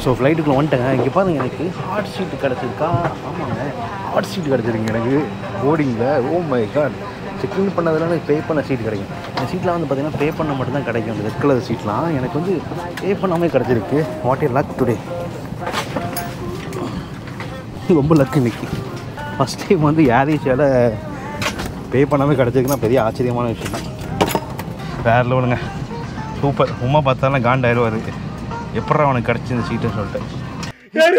So ஃப்ளைட்டுக்குள்ளே வந்துட்டேங்க இங்கே பாருங்க எனக்கு ஹாட் சீட்டு கிடச்சிருக்கா ஆமாங்க ஹாட் சீட் கிடச்சிருக்கு எனக்கு போர்டிங்கில் ஓ மை காட் செக்இன் பண்ணதுனால எனக்கு பே பண்ண சீட் கிடைக்கும் இந்த சீட்டில் வந்து பார்த்தீங்கன்னா பே பண்ண மட்டும்தான் கிடைக்கும் அந்த ரெட் கலர் சீட்லாம் எனக்கு வந்து பே பண்ணாமே கிடச்சிருக்கு வாட் இயர் லக் டுடே ரொம்ப லக் இன்னைக்கு ஃபஸ்ட் டைம் வந்து ஏர் ஏஷியாவில் பே பண்ணாமல் கிடச்சிருக்குன்னா பெரிய ஆச்சரியமான விஷயம் தான் வேறு லெவலுங்க சூப்பர் உமா பார்த்தாலும் காண்டாயிருவாரு எப்படா அவனுக்கு கிடச்சி இந்த சீட்டுன்னு சொல்லிட்டு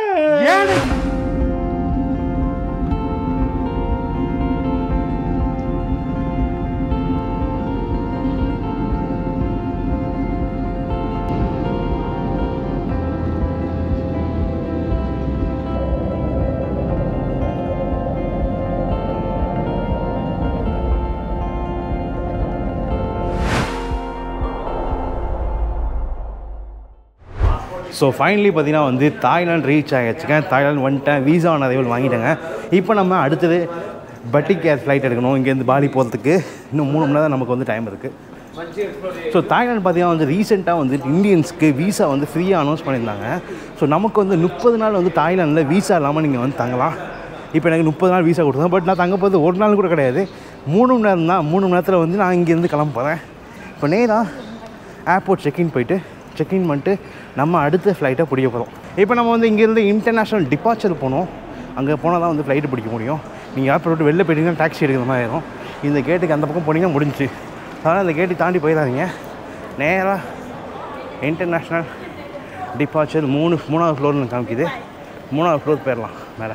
ஸோ ஃபைனலி பார்த்தீங்கன்னா வந்து தாய்லாந்து ரீச் ஆகிடுச்சுங்க தாய்லாந்து வந்துட்டேன் விசா ஆன் அரைவல் வாங்கிட்டேங்க இப்போ நம்ம அடுத்தது பட்டிக் ஏர் ஃப்ளைட் எடுக்கணும் இங்கேருந்து பாலி போகிறதுக்கு இன்னும் மூணு மணி நேரம் நமக்கு வந்து டைம் இருக்குது ஸோ தாய்லாந்து பார்த்தீங்கன்னா வந்து ரீசெண்டாக வந்து இந்தியன்ஸ்க்கு விசா வந்து ஃப்ரீயாக அனௌன்ஸ் பண்ணியிருந்தாங்க ஸோ நமக்கு வந்து முப்பது நாள் வந்து தாய்லாந்தில் விசா இல்லாமல் நீங்கள் வந்து தங்கலாம் இப்போ எனக்கு முப்பது நாள் விசா கொடுத்தாங்க பட் நான் தங்க போகிறது ஒரு நாள் கூட கிடையாது மூணு மணி நேரம் தான் மூணு மணி நேரத்தில் வந்து நான் இங்கேருந்து கிளம்ப போகிறேன் இப்போ நேராக ஏர்போர்ட் செக்இன் போயிட்டு செக்இன் பண்ணிட்டு நம்ம அடுத்த ஃப்ளைட்டை பிடிக்க போகிறோம் இப்போ நம்ம வந்து இங்கேருந்து இன்டர்நேஷ்னல் டிபார்ச்சர் போகணும் அங்கே போனால் தான் வந்து ஃப்ளைட்டு பிடிக்க முடியும் நீங்கள் ஏர்போர்ட் விட்டு வெளில போயிட்டீங்கன்னா டாக்ஸி எடுக்கிற மாதிரி ஆயிரும் இந்த கேட்டுக்கு அந்த பக்கம் போனீங்கன்னா முடிஞ்சுச்சு அதனால் இந்த கேட்டு தாண்டி போயிடாதீங்க நேராக இன்டர்நேஷ்னல் டிபார்ச்சர் மூணு மூணாவது ஃப்ளோர்னு காமிக்குது மூணாவது ஃப்ளோர் போயிடலாம் மேலே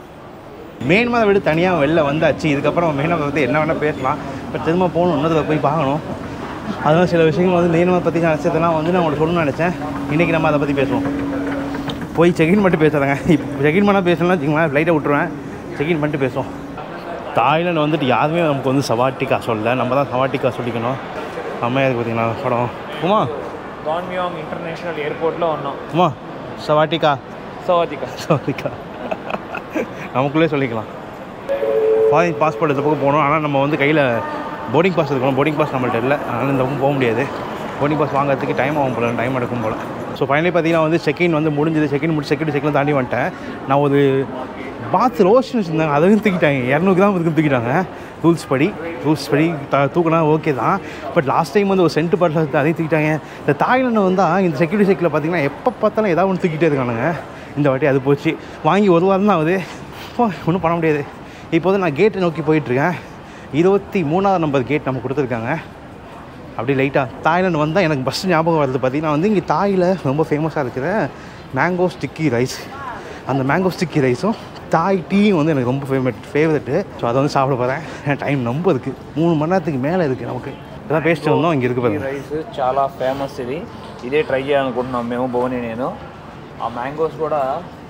மெயின் மதை விட தனியாக வெளில வந்தாச்சு இதுக்கப்புறம் மெயின் மதை பற்றி என்ன வேணால் பேசலாம் இப்போ திரும்ப போகணும் இன்னொரு போய் பார்க்கணும் அதெல்லாம் சில விஷயங்கள் வந்து மெயின் மதை பற்றி நினச்சதெல்லாம் வந்து நான் உங்களுக்கு சொல்லணும்னு நினச்சேன் இன்றைக்கி நம்ம அதை பற்றி பேசுவோம் போய் செக்இன் மட்டும் பேசுகிறேங்க இப்போ செக்இன் பண்ணால் பேசணும்னா வச்சுக்கோங்களேன் ஃப்ளைட்டை விட்ருவேன் செக்இன் பண்ணிட்டு பேசுவோம் தாய்லாந்து வந்துட்டு யாருமே நமக்கு வந்து சவாட்டிக்கா சொல்ல நம்ம தான் சவாட்டிக்கா சொல்லிக்கணும் அம்மா இருக்கு பார்த்தீங்களா படம் உமா బాన్మియాంగ్ ఇంటర్నేషనల్ ఎయిర్పోర్ట్లో ఉన్నాం உமா சவாட்டிக்கா సవాతిక சாரிக்கா நமக்குள்ளே சொல்லிக்கலாம் ஃபாரின் பாஸ்போர்ட் இந்த பக்கம் போகணும் ஆனால் நம்ம வந்து கையில் போர்டிங் பாஸ் இருக்கணும் போர்டிங் பாஸ் நம்மள்ட்ட இல்லை அதனால் இந்த பக்கம் போக முடியாது போர்டிங் பாஸ் வாங்குறதுக்கு டைம் ஆகும் போல டைம் எடுக்கும் போல் ஸோ ஃபைனலி பார்த்தீங்கன்னா வந்து செக்இன் வந்து முடிஞ்சது செக்இன் முடிச்சு செக்யூரிட்டி செக்லாம் தாண்டி வந்துட்டேன் நான் ஒரு பாத் ரோஷன் வச்சுருந்தாங்க அதையும் தூக்கிட்டாங்க இரநூறு கிராம் இதுக்கு தூக்கிட்டாங்க ரூல்ஸ் படி ரூல்ஸ் படி த தூக்கினா ஓகே தான் பட் லாஸ்ட் டைம் வந்து ஒரு சென்ட் பாட்டில் அதையும் தூக்கிட்டாங்க இந்த தாய்லாந்து வந்தால் இந்த செக்யூரிட்டி செக்கில் பார்த்தீங்கன்னா எப்போ பார்த்தாலும் ஏதாவது ஒன்று தூக்கிட்டே இருக்கானுங்க இந்த வாட்டி அது போச்சு வாங்கி ஒரு வாரம் தான் ஆகுது ஒன்றும் பண்ண முடியாது இப்போ வந்து நான் கேட்டை நோக்கி போயிட்டுருக்கேன் இருபத்தி மூணாவது நம்பர் கேட் நம்ம கொடுத்துருக்காங்க அப்படி லைட்டாக தாய்லாந்து வந்தால் எனக்கு பஸ் ஞாபகம் வருது பார்த்தீங்கன்னா வந்து இங்கே தாயில் ரொம்ப ஃபேமஸாக இருக்கிற மேங்கோ ஸ்டிக்கி ரைஸ் அந்த மேங்கோ ஸ்டிக்கி ரைஸும் தாய் டீயும் வந்து எனக்கு ரொம்ப ஃபேவரட் ஃபேவரெட்டு ஸோ அதை வந்து சாப்பிட போகிறேன் டைம் ரொம்ப இருக்குது மூணு மணி நேரத்துக்கு மேலே இருக்குது நமக்கு இதான் பேசிட்டு வந்தோம் இங்கே இருக்கு பாருங்க రైస్ చాలా ఫేమస్ ఇది ఇదే ట్రై చేయాలనుకుంటున్నాం మేము భువని నేను ఆ మ్యాంగోస్ కూడా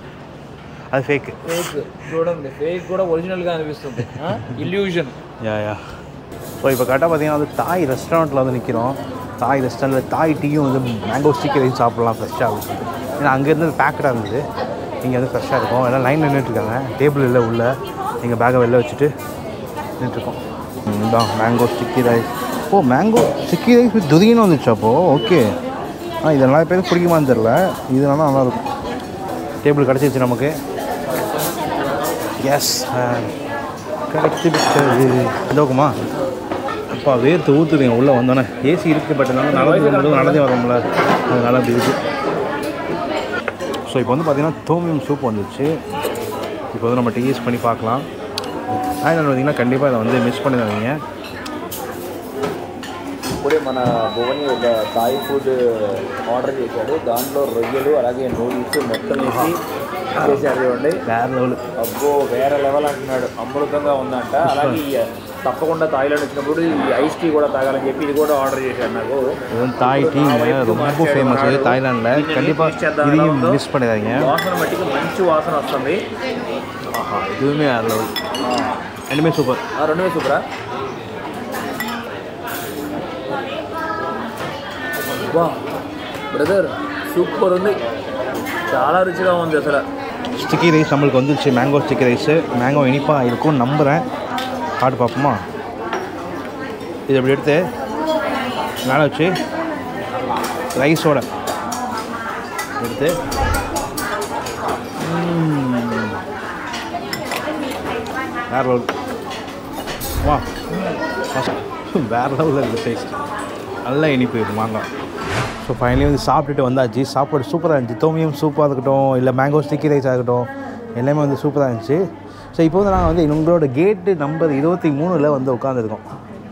அது ஃபேக்கு ఫేక్ చూడండి ఫేక్ కూడా ఒరిజినల్గా అనిపిస్తుంది ఇల్యూజన్ யா யா ஸோ இப்போ கரெக்டாக பார்த்தீங்கன்னா வந்து தாய் ரெஸ்டாரண்ட்டில் வந்து நிற்கிறோம் தாய் ரெஸ்டாரண்ட்டில் தாய் டீயும் வந்து மேங்கோ ஸ்டிக்கர் வச்சு சாப்பிட்லாம் ஃப்ரெஷ்ஷாக இருக்கும் ஏன்னா அங்கேருந்து பேக்கடாக இருந்தது இங்கே வந்து ஃப்ரெஷ்ஷாக இருக்கும் எல்லாம் லைனில் நின்றுட்டுருக்காங்க டேபிள் இல்லை உள்ள எங்கள் பேக்கை வெளில வச்சுட்டு நின்றுட்டுருக்கோம் இதுதான் mango sticky rice oh mango sticky rice with துதின்னு வந்துச்சு அப்போது ஓகே ஆ இது நிறைய பேருக்கு பிடிக்குமான்னு தெரில இது நல்லா நல்லாயிருக்கும் டேபிள் கிடச்சிருச்சு நமக்கு எஸ் கிடைச்சி விட்டது இதோக்குமா அப்பா வேர்த்து ஊற்றுதுங்க உள்ளே வந்தோன்னே ஏசி இருக்குது பட் என்னால் நடந்து போகும்போது நடந்தே வரோம்ல அதனால் அப்படி இருக்குது ஸோ இப்போ வந்து பார்த்தீங்கன்னா தோமியம் சூப் வந்துச்சு இப்போ வந்து நம்ம டேஸ்ட் பண்ணி பார்க்கலாம் தாய்லாந்து வந்தீங்கன்னா கண்டிப்பாக இதை வந்து மிஸ் பண்ணிடாதீங்க ఇప్పుడే మన భువని ఒక థాయ్ ఫుడ్ ఆర్డర్ చేశాడు దాంట్లో రొయ్యలు అలాగే నూడిల్స్ మొత్తం వేసి చేశారు చూడండి வேறு லெவலு అబ్బో వేరే లెవెల్ అంటున్నాడు అమృతంగా ఉందంట అలాగే ఈ తప్పకుండా థాయిలాండ్ వచ్చినప్పుడు ఈ ఐస్ టీ కూడా తాగాలని చెప్పి ఇది కూడా ఆర్డర్ చేశాడు నాకు இது வந்து தாய் டீ ரொம்ப ஃபேமஸ் தாய்லாண்டில் கண்டிப்பாக இதையும் மிஸ் பண்ணிடாதீங்க వాసన మట్టికి మంచి వాసన వస్తుంది ஆஹா இதுவுமே வேறு லெவல் ரெண்டுமே சூப்பர் ఆ, రెండు వేసు సూపరా వా బ్రదర్ సూపర్ ఉంది చాలా రుచిగా ఉంది అసలు ஸ்டிக்கி ரைஸ் நம்மளுக்கு வந்துருச்சு மேங்கோ ஸ்டிக்கி ரைஸு மேங்கோ இனிப்பாக இருக்கும் நம்புகிறேன் சாப்பிட்டு பார்ப்போமா இது இப்படி எடுத்து மேலே வச்சு ரைஸோட எடுத்து ம். வேற லெவல் வா வேற லெவலில் இருக்குது டேஸ்ட் நல்லா இனிப்பு இது மாங்காய் ஸோ ஃபைனலி வந்து சாப்பிட்டுட்டு வந்தாச்சு சாப்பாடு சூப்பராக இருந்துச்சு தோமியம் சூப்பாக இருக்கட்டும் இல்லை மேங்கோ ஸ்டிக்கி ரைஸ் ஆகட்டும் எல்லாமே வந்து சூப்பராக இருந்துச்சு ஸோ இப்போ வந்து நாங்கள் வந்து உங்களோட கேட்டு நம்பர் இருபத்தி மூணில் வந்து உட்காந்துருக்கோம்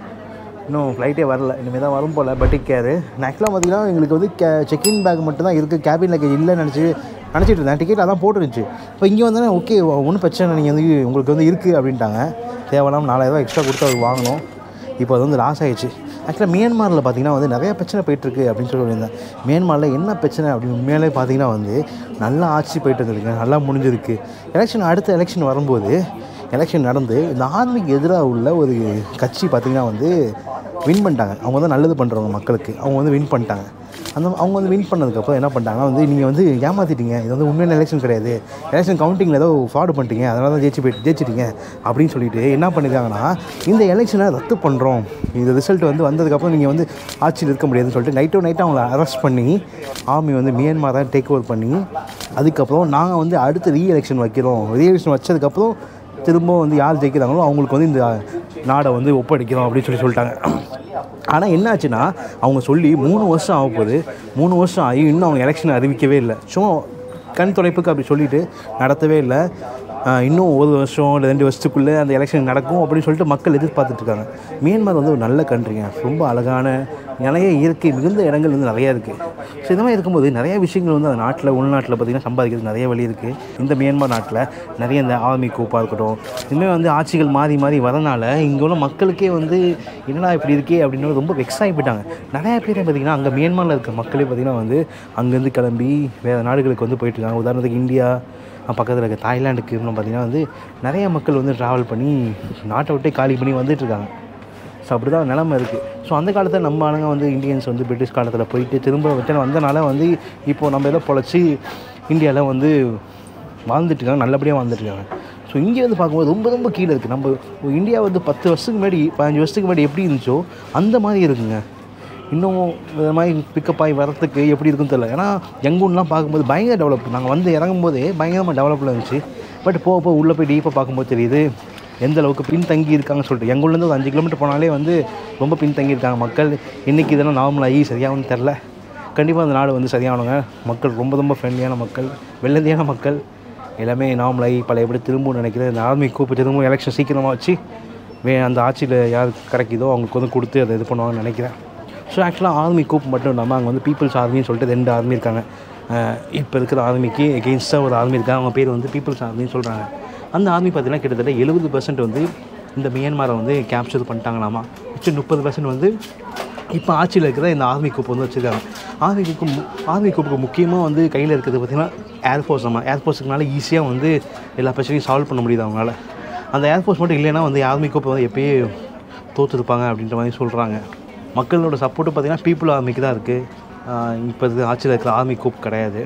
இன்னும் ஃப்ளைட்டே வரல இனிமேல் தான் வரும் போல் பட்டிக் கேரு ஆக்சுவலாக பார்த்தீங்கன்னா எங்களுக்கு வந்து கே செக்இன் பேக் மட்டும் தான் இருக்குது கேபின் லக்கேஜ் இல்லைன்னு நினச்சி நினச்சிட்டு இருந்தேன் டிக்கெட் அதான் போட்டுருந்துச்சு இப்போ இங்கே வந்தோடனே ஓகே ஒன்றும் பிரச்சனை இல்லை, நீங்கள் வந்து உங்களுக்கு வந்து இருக்குது அப்படின்ட்டாங்க தேவையில்லாமல் நாலாயிரரூவா எக்ஸ்ட்ரா கொடுத்து அவருக்கு வாங்கணும் இப்போ அது வந்து லாஸ் ஆயிடுச்சு ஆக்சுவலாக மியான்மரில் பார்த்தீங்கன்னா வந்து நிறைய பிரச்சனை போயிட்டுருக்கு அப்படின்னு சொல்லி சொல்லியிருந்தேன் மியான்மரில் என்ன பிரச்சனை அப்படின்னு உண்மையிலே பார்த்தீங்கன்னா வந்து நல்லா ஆட்சி போயிட்டு இருந்திருக்கு நல்லா முடிஞ்சிருக்கு எலெக்ஷன் அடுத்த எலெக்ஷன் வரும்போது எலெக்ஷன் நடந்து இந்த ஆர்மிக்கு எதிராக உள்ள ஒரு கட்சி பார்த்திங்கன்னா வந்து வின் பண்ணிட்டாங்க அவங்க வந்து நல்லது பண்ணுறவங்க மக்களுக்கு அவங்க வந்து வின் பண்ணிட்டாங்க அந்த அவங்க வந்து வின் பண்ணதுக்கப்புறம் என்ன பண்ணிட்டாங்கன்னா வந்து நீங்கள் வந்து ஏமாற்றிட்டீங்க இது வந்து உண்மையான எலெக்ஷன் கிடையாது எலெக்ஷன் கவுண்டிங்கில் ஏதோ ஃப்ராடு பண்ணிட்டீங்க அதனால தான் ஜெயிச்சு போயிட்டு ஜெயிச்சிட்டீங்க அப்படின்னு சொல்லிட்டு என்ன பண்ணியிருக்காங்கன்னா இந்த எலெக்ஷனை ரத்து பண்ணுறோம் இந்த ரிசல்ட் வந்து வந்ததுக்கப்புறம் நீங்கள் வந்து ஆட்சியில் இருக்க முடியாதுன்னு சொல்லிட்டு நைட்டோ நைட்டு அவங்கள அரெஸ்ட் பண்ணி ஆர்மி வந்து மியான்மாரை டேக் ஓவர் பண்ணி அதுக்கப்புறம் நாங்கள் வந்து அடுத்து ரீ எலெக்ஷன் வைக்கிறோம் ரீ எலெக்ஷன் வச்சதுக்கப்புறம் திரும்ப வந்து யார் ஜெயிக்கிறாங்களோ அவங்களுக்கு வந்து இந்த நாடை வந்து ஒப்படைக்கிறோம் அப்படின்னு சொல்லி சொல்லிட்டாங்க ஆனால் என்ன ஆச்சுன்னா அவங்க சொல்லி மூணு வருஷம் ஆக போகுது மூணு வருஷம் ஆகி இன்னும் அவங்க எலெக்ஷன் அறிவிக்கவே இல்லை சும்மா கண் தொலைப்புக்கு அப்படி சொல்லிட்டு நடத்தவே இல்லை ஆஹ் இன்னும் ஒரு வருஷம் இல்லை ரெண்டு வருஷத்துக்குள்ளே அந்த எலெக்ஷன் நடக்கும் அப்படின்னு சொல்லிட்டு மக்கள் எதிர்பார்த்துட்டு இருக்காங்க மியான்மர் வந்து ஒரு நல்ல கண்ட்ரிங்க ரொம்ப அழகான நிறைய இயற்கை மிகுந்த இடங்கள் வந்து நிறையா இருக்குது ஸோ இந்த மாதிரி இருக்கும்போது நிறைய விஷயங்கள் வந்து அந்த நாட்டில் உள்நாட்டில் பார்த்திங்கன்னா சம்பாதிக்கிறது நிறைய வழி இருக்குது இந்த மியான்மர் நாட்டில் நிறைய இந்த ஆர்மி கூப்பாக இருக்கட்டும் இனிமேல் வந்து ஆட்சிகள் மாறி மாறி வரனால இங்கே உள்ள மக்களுக்கே வந்து என்னடா இப்படி இருக்கே அப்படின்னு ரொம்ப வெக்ஸ் ஆகி போயிட்டாங்க நிறைய பேர் பார்த்திங்கன்னா அங்கே மியான்மரில் இருக்க மக்களே பார்த்திங்கன்னா வந்து அங்கேருந்து கிளம்பி வேறு நாடுகளுக்கு வந்து போயிட்டு இருக்காங்க உதாரணத்துக்கு இந்தியா பக்கத்தில் இருக்க தாய்லாண்டுக்கு இன்னும் பார்த்திங்கன்னா வந்து நிறைய மக்கள் வந்து ட்ராவல் பண்ணி நாட்டை விட்டே காலி பண்ணி வந்துட்டு இருக்காங்க ஸோ அப்படி தான் நிலமை இருக்குது ஸோ அந்த காலத்தில் நம்ம ஆளுங்க வந்து இந்தியன்ஸ் வந்து பிரிட்டிஷ் காலத்தில் போயிட்டு திரும்ப ரிட்டர்ன் வந்தனால வந்து இப்போது நம்ம ஏதோ பொழைச்சி இந்தியாவில் வந்து வாழ்ந்துட்டு இருக்காங்க நல்லபடியாக வாழ்ந்துட்டு இருக்காங்க ஸோ இங்கே வந்து பார்க்கும்போது ரொம்ப ரொம்ப கீழே இருக்குது நம்ம இந்தியா வந்து பத்து வருஷத்துக்கு முன்னாடி பதினஞ்சு வருஷத்துக்கு முன்னாடி எப்படி இருந்துச்சோ அந்த மாதிரி இருக்குங்க இன்னும் இந்த மாதிரி பிக்கப் ஆகி வரத்துக்கு எப்படி இருக்குன்னு தெரியல ஏன்னா எங்கூர்லாம் பார்க்கும்போது பயங்கர டெவலப் நாங்கள் வந்து இறங்கும் போதே பயங்கரமாக டெவலப்பில் இருந்துச்சு பட் போக போக உள்ளே போய் டீப்பாக பார்க்கும்போது தெரியுது எந்த அளவுக்கு பின்தங்கி இருக்காங்கன்னு சொல்லிட்டு எங்கள் ஊர்லேருந்து ஒரு அஞ்சு கிலோமீட்டர் போனாலே வந்து ரொம்ப பின்தங்கி இருக்காங்க மக்கள் இன்றைக்கி இதெல்லாம் நார்மலாகி சரியாகும்னு தெரில கண்டிப்பாக அந்த நாடு வந்து சரியானவங்க மக்கள் ரொம்ப ரொம்ப ஃப்ரெண்ட்லியான மக்கள் வெள்ளந்தியான மக்கள் எல்லாமே நார்மலாகி பழைய எப்படி திரும்பவும் நினைக்கிறேன் இந்த ஆர்மி கூப்பிட்டு திரும்பவும் எலெக்ஷன் சீக்கிரமாக வச்சு வே அந்த ஆட்சியில் யார் கிடைக்குதோ அவங்களுக்கு வந்து கொடுத்து அதை இது பண்ணுவாங்கன்னு நினைக்கிறேன் ஸோ ஆக்சுவலாக ஆர்மி கூப் மட்டும் இல்லாமல் அங்கே வந்து பீப்புள்ஸ் ஆர்மின்னு சொல்லிட்டு ரெண்டு ஆர்மி இருக்காங்க இப்போ இருக்கிற ஆர்மிக்கு எகெயின்ஸ்டாக ஒரு ஆர்மி இருக்காங்க அவங்க பேர் வந்து பீப்புள்ஸ் ஆர்மின்னு சொல்கிறாங்க அந்த ஆர்மி பார்த்தீங்கன்னா கிட்டத்தட்ட எழுபது பர்சன்ட் வந்து இந்த மியான்மரை வந்து கேப்சர் பண்ணிட்டாங்களாமா மிச்சம் முப்பது பர்சன்ட் வந்து இப்போ ஆட்சியில் இருக்கிற இந்த ஆர்மி குப் வந்து வச்சுருக்காங்க ஆர்மி குப்பு ஆர்மி குப்புக்கு முக்கியமாக வந்து கையில் இருக்கிறது பார்த்திங்கன்னா ஏர்ஃபோர்ஸ் நம்ம ஏர்ஃபோர்ஸுக்குனால ஈஸியாக வந்து எல்லா பிரச்சனையும் சால்வ் பண்ண முடியுது அவங்களால அந்த ஏர்ஃபோர்ஸ் மட்டும் இல்லைன்னா வந்து ஆர்மி குப்பை வந்து எப்பயே தோற்றுருப்பாங்க அப்படின்ற மாதிரி சொல்கிறாங்க மக்களோட சப்போர்ட்டு பார்த்திங்கன்னா பீப்புள் ஆர்மிக்கு தான் இருக்குது இப்போ இருக்கிற ஆட்சியில் இருக்கிற ஆர்மி கூப் கிடையாது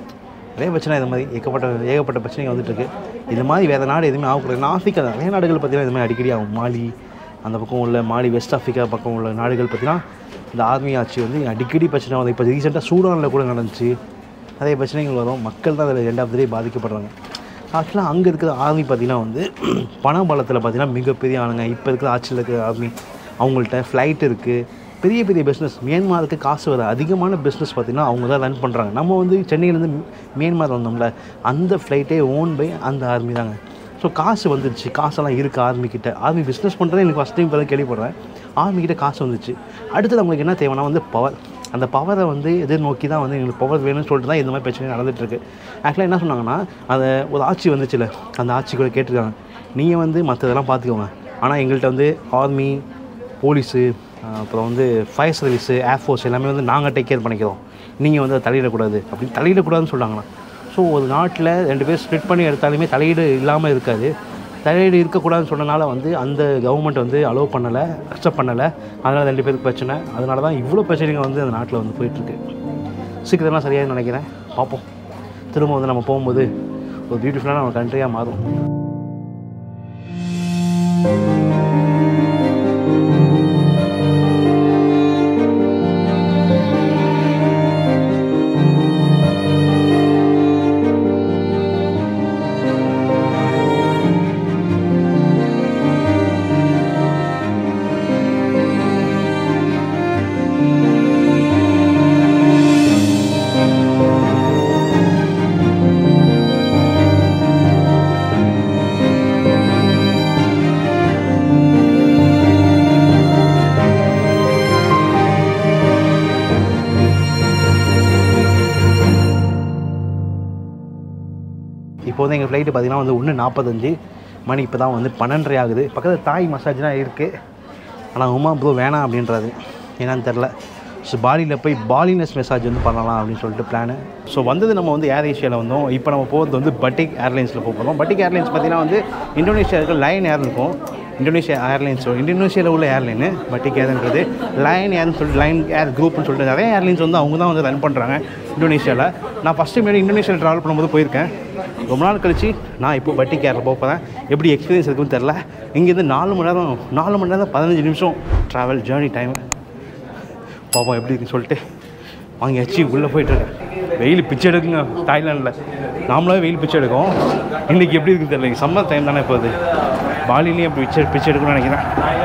நிறைய பிரச்சனை இது மாதிரி ஏகப்பட்ட ஏகப்பட்ட பிரச்சனைகள் வந்துட்டு இருக்கு இது மாதிரி வேறு நாடு எதுவுமே ஆகக்கூடாது நான் ஆஃப்ரிக்கா நிறைய நாடுகள் பார்த்தீங்கன்னா இது மாதிரி அடிக்கடி ஆகும் மாலி அந்த பக்கம் உள்ள மாலி வெஸ்ட் ஆஃப்ரிக்கா பக்கம் உள்ள நாடுகள் பார்த்தீங்கன்னா இந்த ஆர்மி ஆட்சி வந்து அடிக்கடி பிரச்சனை வந்து இப்போ ரீசெண்டாக சூடானில் கூட நடந்துச்சு நிறைய பிரச்சனைகள் வரும் மக்கள் தான் அதில் ரெண்டாவது தடவை பாதிக்கப்படுறாங்க ஆக்சுவலாக அங்கே இருக்கிற ஆர்மி பார்த்திங்கன்னா வந்து பண பலத்தில் பார்த்திங்கன்னா மிகப்பெரிய ஆளுங்க இப்போ இருக்கிற ஆட்சியில் இருக்கிற ஆர்மி அவங்கள்ட்ட ஃப்ளைட் இருக்குது பெரிய பெரிய பிஸ்னஸ் மியான்மாருக்கு காசு வர அதிகமான பிஸ்னஸ் பார்த்திங்கன்னா அவங்க தான் ரன் பண்ணுறாங்க நம்ம வந்து சென்னையிலேருந்து மியான்மார் வந்தோம்ல அந்த ஃப்ளைட்டே ஓன் பை அந்த ஆர்மி தாங்க ஸோ காசு வந்துருச்சு காசெல்லாம் இருக்குது ஆர்மி கிட்ட ஆர்மி பிஸ்னஸ் பண்ணுறது எனக்கு ஃபஸ்ட் டைம் இப்போ தான் கேள்விப்படுறேன் ஆர்மி கிட்ட காசு வந்துச்சு அடுத்தது அவங்களுக்கு என்ன தேவைன்னா வந்து பவர் அந்த பவரை வந்து எதிர்நோக்கி தான் வந்து எங்களுக்கு பவர் வேணும்னு சொல்லிட்டு தான் இந்த மாதிரி பிரச்சனை நடந்துகிட்ருக்கு ஆக்சுவலாக என்ன சொன்னாங்கன்னா அதை ஒரு ஆட்சி வந்துச்சுல அந்த ஆட்சி கூட கேட்டிருக்காங்க நீங்கள் வந்து மற்றதெல்லாம் பார்த்துக்கோங்க ஆனால் எங்கள்கிட்ட வந்து ஆர்மி போலீஸு அப்புறம் வந்து ஃபயர் சர்வீஸு ஏர்ஃபோர்ஸ் எல்லாமே வந்து நாங்கள் டேக் கேர் பண்ணிக்கிறோம் நீங்கள் வந்து அதை தலையிடக்கூடாது அப்படின்னு தலையிடக்கூடாதுன்னு சொல்கிறாங்களா ஸோ ஒரு நாட்டில் ரெண்டு பேர் ஸ்ப்ளிட் பண்ணி எடுத்தாலுமே தலையீடு இல்லாமல் இருக்காது தலையீடு இருக்கக்கூடாதுன்னு சொன்னனால வந்து அந்த கவர்மெண்ட் வந்து அலோவ் பண்ணலை அக்செப்ட் பண்ணலை அதனால் ரெண்டு பேருக்கு பிரச்சனை அதனால தான் இவ்வளோ பிரச்சனைகள் வந்து அந்த நாட்டில் வந்து போயிட்டுருக்கு சீக்கிரமாக சரியாக நினைக்கிறேன் பார்ப்போம் திரும்ப வந்து நம்ம போகும்போது ஒரு பியூட்டிஃபுல்லான நம்ம கண்ட்ரியாக மாறும் இப்போ வந்து எங்கள் ஃப்ளைட்டு பார்த்தீங்கன்னா வந்து ஒன்று நாற்பத்தஞ்சு மணி இப்போ தான் வந்து பன்னெண்டரை ஆகுது பக்கத்தில் தாய் மசாஜ்லாம் இருக்குது ஆனால் உமா ப்ரோ வேணாம் அப்படின்றாரு என்னன்னு தெரில ஸோ பாலியில் போய் பாலினஸ் மெசாஜ் வந்து பண்ணலாம் அப்படின்னு சொல்லிட்டு பிளானு ஸோ வந்தது நம்ம வந்து ஏர் ஏஷியாவில் வந்தோம் இப்போ நம்ம போகிறது வந்து பட்டிக் ஏர்லைன்ஸில் போக போகிறோம் பட்டிக் ஏர்லைன்ஸ் பார்த்தீங்கன்னா வந்து இந்தோனேஷியா இருக்க லைன் ஏர் இருக்கும் இந்தோனேஷியா ஏர்லைன்ஸ் இந்தோனேஷியாவில் உள்ள ஏர்லைனு பட்டிக் ஏர்ன்றது லைன் ஏர்னு சொல்லிட்டு லைன் ஏர் குரூப்னு சொல்லிட்டு நிறைய ஏர்லைன்ஸ் வந்து அவங்க தான் வந்து ரன் பண்ணுறாங்க இந்தோனேஷியாவில் நான் ஃபஸ்ட்டு முன்னாடி இந்தோனேஷியாவில் ட்ராவல் பண்ணும்போது போயிருக்கேன் ரொம்ப நாள் கழிச்சு நான் இப்போ பட்டி கேரில் போக போகிறேன் எப்படி எக்ஸ்பீரியன்ஸ் இருக்குன்னு தெரில இங்கேருந்து நாலு மணி நேரம் நாலு மணி நேரம் பதினஞ்சு நிமிஷம் ட்ராவல் ஜேர்னி டைம் பார்ப்போம் எப்படி இருக்குன்னு சொல்லிட்டு வாங்கியாச்சு உள்ளே போயிட்டுருக்கேன் வெயில் பிச்சை எடுக்குங்க தாய்லாண்டில் நாமளாவே வெயில் பிச்சை எடுக்கும் இன்றைக்கி எப்படி இருக்குன்னு தெரியல சம்மர் டைம் தானே இப்போ அது பாலிலையும் அப்படி பிச்சை பிச்சை எடுக்கணும்னு நினைக்கிறேன்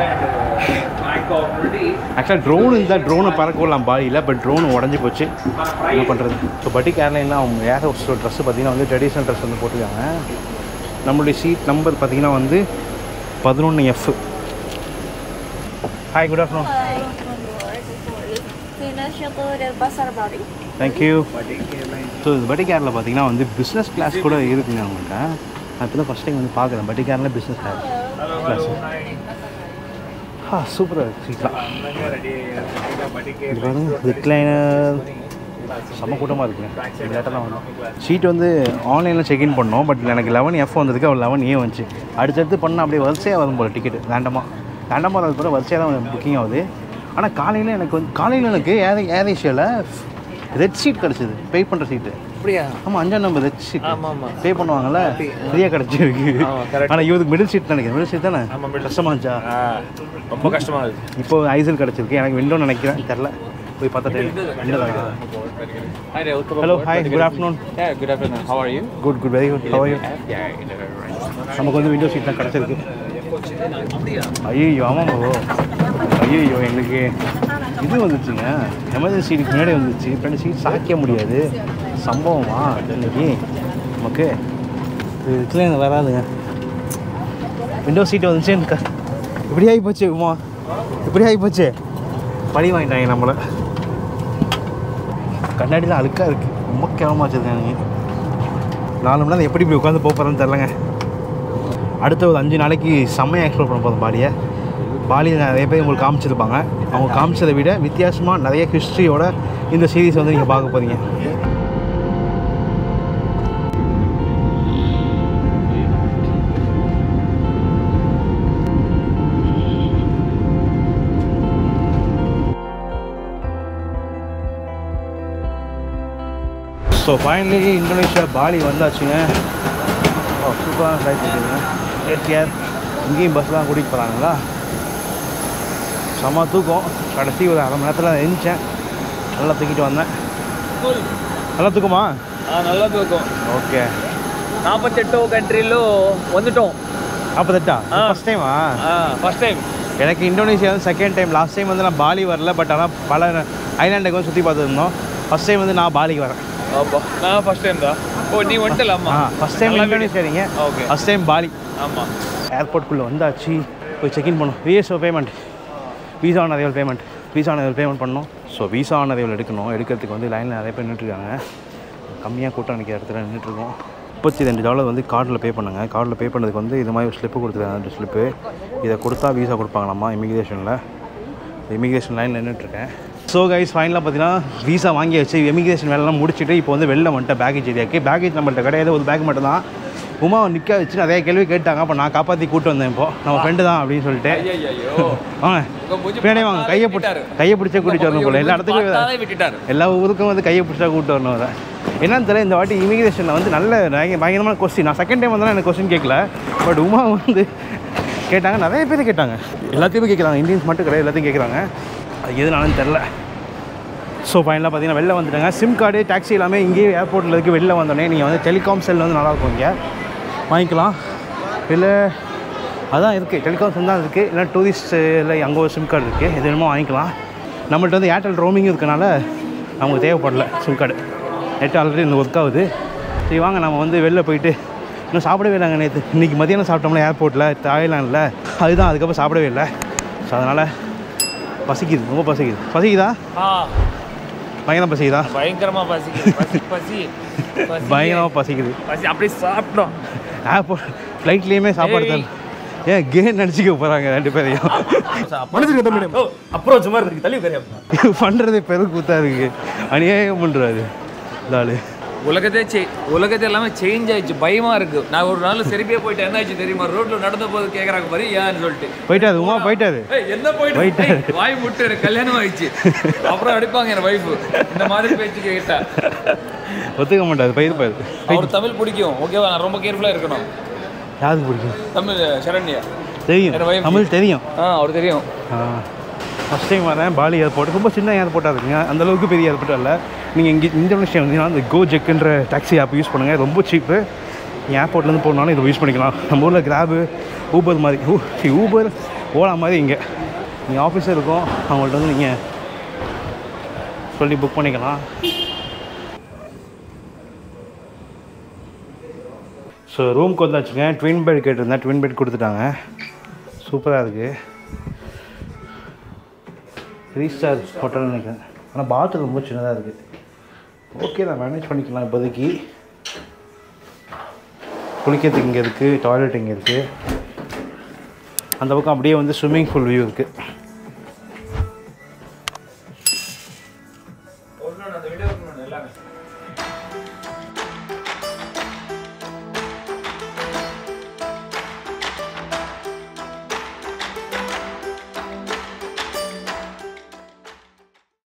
ஆக்சுவலாக ட்ரோன் இருந்தால் ட்ரோனை பறக்க விடலாம் பாலியில் பட் ட்ரோன் உடஞ்சி போச்சு என்ன பண்ணுறது ஸோ பட்டிக் ஏர்லைனில் அவங்க ஏர் ஹோஸ்டோ ட்ரெஸ்ஸு பார்த்தீங்கன்னா வந்து ட்ரெடிஷ்னல் ட்ரெஸ் வந்து போட்டிருக்காங்க நம்மளுடைய சீட் நம்பர் பார்த்தீங்கன்னா வந்து பதினொன்று F hi good afternoon Financial del Pasar Bali. Thank you so Batik ஏரில் பார்த்தீங்கன்னா வந்து பிஸ்னஸ் கிளாஸ் கூட இருக்குங்க அவங்கள்ட்ட நான் இப்போ தான் ஃபஸ்ட் டைம் வந்து பார்க்குறேன் பட்டிக் ஏரில் பிஸ்னஸ் கிளாஸ் கிளாஸ் ஆ சூப்பராக இருக்குது சீட்லாம் இது பாருங்க ரிக்ளைனர் செம்ம கூட்டமாக இருக்குங்க லேட்டாக தான் வந்தோம் சீட் வந்து ஆன்லைனில் செக்இன் பண்ணோம் பட் எனக்கு லெவன் எஃப் வந்ததுக்கு அவர் லெவன் ஏ வந்துச்சு அடுத்தடுத்து பண்ணால் அப்படியே வரிசையாக வரும் போல் டிக்கெட் ரேண்டமாக ரேண்டமாக வரது கூட வரிசையாக தான் புக்கிங் ஆகுது ஆனால் காலையில் எனக்கு வந்து காலையில் எனக்கு ஏர் ஏர் ஏஷியாவில் ரெட் சீட் கிடச்சிது பே பண்ணுற சீட்டு அப்படியா ஆமாம் அஞ்சாம் நம்பர் ரெட் சீட் ஆமா, ஆமா. பே பண்ணுவாங்கல்ல ஃப்ரீயாக கிடச்சிருக்கு ஆமா, correct. ஆனால் இவருக்கு மிடில் சீட் நினைக்கிறேன் மிடில் சீட் தானே ஆமா, middle. கஷ்டமாக இருந்துச்சா ரொம்ப கஷ்டமா இருக்கு இப்போ ஐசல் கிடச்சிருக்கு எனக்கு விண்டோ நினைக்கிறேன் தெரில போய் பார்த்தா தெரியும் Hi there, welcome hello aboard. Hi good afternoon Yeah, good afternoon. How are you? Good good very good how you Yeah, right. நமக்கு வந்து விண்டோ சீட் தான் கிடச்சிருக்கு ஐயோ ஆமாம் ப்ரோ ஐயோ எங்களுக்கு இது வந்துச்சுங்க எமர்ஜென்சி சீட்டுக்கு முன்னாடி வந்துச்சு ஃப்ரெண்ட் சீட் சாய்க்க முடியாது சம்பவமா இன்னைக்கு நமக்கு இது இதுல எனக்கு வராதுங்க விண்டோ சீட் வந்துச்சு எனக்கு இப்படி ஆகி போச்சு உமா இப்படி ஆகி போச்சு பழி வாங்கிட்டாங்க நம்மளை கண்ணாடிலாம் அழுக்காக இருக்குது ரொம்ப கேவலமாக வச்சுருக்காங்க நாலு மணி நேரம் எப்படி இப்படி உட்காந்து போக போகிறேன்னு தெரிலங்க அடுத்த ஒரு அஞ்சு நாளைக்கு செம்மையாக எக்ஸ்ப்ளோர் பண்ண போதும் பாலியை பாலியில் நிறைய பேர் உங்களுக்கு காமிச்சிருப்பாங்க அவங்க காமிச்சதை விட வித்தியாசமாக நிறைய ஹிஸ்ட்ரியோட இந்த சீரீஸ் வந்து நீங்கள் பார்க்க போகிறீங்க ஸோ ஃபைனலி இந்தோனேஷியா பாலி வந்தாச்சுங்க ஓ சூப்பரான ஃப்ளைட் இருக்குதுங்க ஏடிஆர் இங்கேயும் பஸ் தான் கூட்டிகிட்டு போகிறாங்களா செம்ம தூக்கம் கடைசி ஒரு அரை மணி நேரத்தில் எழுந்தேன் நல்லா தூக்கிட்டு வந்தேன் நல்லா தூக்கமா ఆ నల్ల తూకం ஓகே నాపత్తెట్టో కంట్రీలో వందటం நாற்பத்தெட்டா ஆ. ஃபஸ்ட் டைமா ఫస్ట్ టైం எனக்கு இந்தோனேஷியா வந்து செகண்ட் டைம் லாஸ்ட் டைம் வந்து நான் பாலி வரல பட் ஆனால் பல ஐலாண்டுக்கு வந்து சுற்றி பார்த்துருந்தோம் ஃபஸ்ட் டைம் வந்து நான் பாலிக்கு வரேன் అబ్బా నా ఫస్ట్ టైం దా ఓ నీ వంటలు అమ్మ ஆ ஃபஸ்ட் டைம் இந்தோனேஷியா நீங்கள் ఓకే ஃபஸ்ட் டைம் பாலி అమ్మా ஏர்போர்ட்குள்ளே வந்தாச்சு போய் செக்இன் பண்ணோம் VSO payment visa on arrival payment visa on arrival payment பண்ணோம் ஸோ விசா ஆன் அரைவல் எடுக்கணும் எடுக்கிறதுக்கு வந்து லைனில் நிறைய பேர் நின்றுட்டுருக்காங்க கம்மியாக கூட்டம் நிற்கிற இடத்துல நின்றுட்டுருக்கோம் முப்பத்தி ரெண்டு டாலர் வந்து கார்டில் பே பண்ணுங்க கார்டில் பே பண்ணதுக்கு வந்து இது மாதிரி ஒரு ஸ்லிப்பு கொடுத்துருக்காங்க ரெண்டு ஸ்லிப்பு இதை கொடுத்தா விசா கொடுப்பாங்களாமா இமிக்ரேஷனில் இமிக்ரேஷன் லைனில் நின்றுட்டுருக்கேன் ஸோ கைஸ் ஃபைனலாக பார்த்தீங்கன்னா விசா வாங்கியாச்சு இமிக்ரேஷன் வேலைலாம் முடிச்சுட்டு இப்போ வந்து வெளில வந்துட்டேன் பேக்கேஜ் ஏரியாக்கு பேக்கேஜ் நம்மள்ட்ட கிடையாது ஒரு பேக் மட்டும் தான் உமாவை நிற்க வச்சு நிறைய கேள்வி கேட்டாங்க அப்போ நான் காப்பாற்றி கூட்டு வந்தேன் இப்போ நம்ம ஃப்ரெண்டு தான் அப்படின்னு சொல்லிட்டு வாங்க பின்னாடி வாங்க கையை பிடிச்சி கையை பிடிச்சே கூட்டிட்டு வரணும் போல எல்லா இடத்துக்கும் விட்டுட்டாரு எல்லா ஊருக்கும் வந்து கையை பிடிச்சா கூட்டு வரணும் அதை என்னன்னு தெரியல இந்த வாட்டி இமிகிரேஷனில் வந்து நல்ல பயங்க- பயங்கரமான கொஸ்டின் நான் செகண்ட் டைம் வந்தாலும் எனக்கு கொஸ்டின் கேட்கல பட் உமா வந்து கேட்டாங்க நிறைய பேர் கேட்டாங்க எல்லாத்தையுமே கேட்குறாங்க இந்தியன்ஸ் மட்டும் கிடையாது எல்லாத்தையும் கேட்குறாங்க அது எதுனாலும் தெரில ஸோ ஃபைனலாக பார்த்தீங்கன்னா வெளில வந்துட்டாங்க சிம் கார்டு டாக்ஸி எல்லாமே இங்கேயே ஏர்போர்ட்டில் இருக்குது வெளில வந்தோடனே நீங்கள் வந்து டெலிகாம் செல் வந்து நல்லாயிருக்கும் இங்கே வாங்கிக்கலாம் இல்லை அதான் இருக்குது டெலிகாம் செல் தான் இருக்குது இல்லை டூரிஸ்ட்டில் அங்கே ஒரு சிம் கார்டு இருக்குது எது வேணுமோ வாங்கிக்கலாம் நம்மள்ட்ட வந்து ஏர்டெல் ரோமிங் இருக்கனால நமக்கு தேவைப்படல சிம் கார்டு நெட் ஆல்ரெடி இந்த ஒர்க் ஆகுது சரி வாங்க நம்ம வந்து வெளில போயிட்டு இன்னும் சாப்பிடவே இல்லைங்க நேற்று இன்றைக்கி மதியானம் சாப்பிட்டோம்ல ஏர்போர்ட்டில் தாய்லாண்டில் அதுதான் அதுக்கப்புறம் சாப்பிடவே இல்லை ஸோ அதனால் பசிக்குது ரொம்ப பசிக்குது பசிக்குதா பயங்கரம் பசிக்குதா பயங்கரமா பசிக்குது பசி பசி பசி பயங்கரமாக பசிக்குது பசி அப்படியே சாப்பிட்டோம் ஏர்போர்ட் ஃப்ளைட்லேயுமே சாப்பாடு தரல ஏன் கேம் நினச்சிக்க போகிறாங்க ரெண்டு பேரையும் மனசுக்கு தம்பி அப்புறம் சும்மா இருக்கு தள்ளி உட்காரு பண்ணுறது பெரு கூத்தா இருக்கு அநியாயம் பண்ணுறாரு இந்த ஆளு உலகத்தே செ உலகத்தை எல்லாமே சேஞ்ச் ஆயிடுச்சு பயமா இருக்கு நான் ஒரு நாள் செருப்பியே போயிட்டு என்ன ஆச்சு தெரியுமா ரோட்ல நடந்த போது கேக்குறாங்க பாரு ஏன்னு சொல்லிட்டு போயிட்டாரு உமா போயிட்டாரு ஏய், என்ன போயிட்டு போயிட்டாரு. ஏய், வாய் விட்டு எனக்கு கல்யாணம் ஆயிடுச்சு அப்புறம் அடிப்பாங்க என் வைஃப் இந்த மாதிரி பேச்சு கேட்டா ஒத்துக்க மாட்டாரு போயிருப்பாரு அவர் தமிழ் பிடிக்கும் ஓகேவா நான் ரொம்ப கேர்ஃபுல்லா இருக்கணும் யாருக்கு பிடிக்கும் தமிழ் சரண்யா தெரியும் என் wife. தமிழ் தெரியும் ஆ அவர் தெரியும் ஃபஸ்ட் டைம் வரேன் பாலி ஏர்போர்ட் ரொம்ப சின்ன ஏர்போர்ட்டாக இருக்குங்க அந்த அளவுக்கு பெரிய ஏர்போர்ட் இல்லை நீங்கள் இங்கே இந்தோனேஷியா வந்தீங்கன்னா அந்த கோ ஜெக்குன்ற டாக்ஸி ஆப் யூஸ் பண்ணுங்கள் ரொம்ப சீப்பு நீங்கள் ஏர்போர்ட்லேருந்து போனாலும் இதை யூஸ் பண்ணிக்கலாம் நம்ம ஊரில் கிராபு ஊபர் மாதிரி ஊ ஊபர் ஓலா மாதிரி இங்கே நீங்கள் ஆஃபீஸர் இருக்கும் அவங்கள்ட்ட வந்து நீங்கள் சொல்லி புக் பண்ணிக்கலாம் ஸோ ரூம்க்கு வந்தாச்சுங்க ட்வின் பெட் கேட்டிருந்தேன் ட்வின் பெட் கொடுத்துட்டாங்க சூப்பராக இருக்குது த்ரீ ஸ்டார் ஹோட்டல் நினைக்கிறேன் ஆனால் பாத்ரூம் ரொம்ப சின்னதாக இருக்குது ஓகே தான் மேனேஜ் பண்ணிக்கலாம் இப்போதைக்கு குளிக்கிறதுக்கு இங்கே இருக்குது டாய்லெட் இங்கே இருக்குது அந்த பக்கம் அப்படியே வந்து ஸ்விம்மிங் பூல் வியூ இருக்குது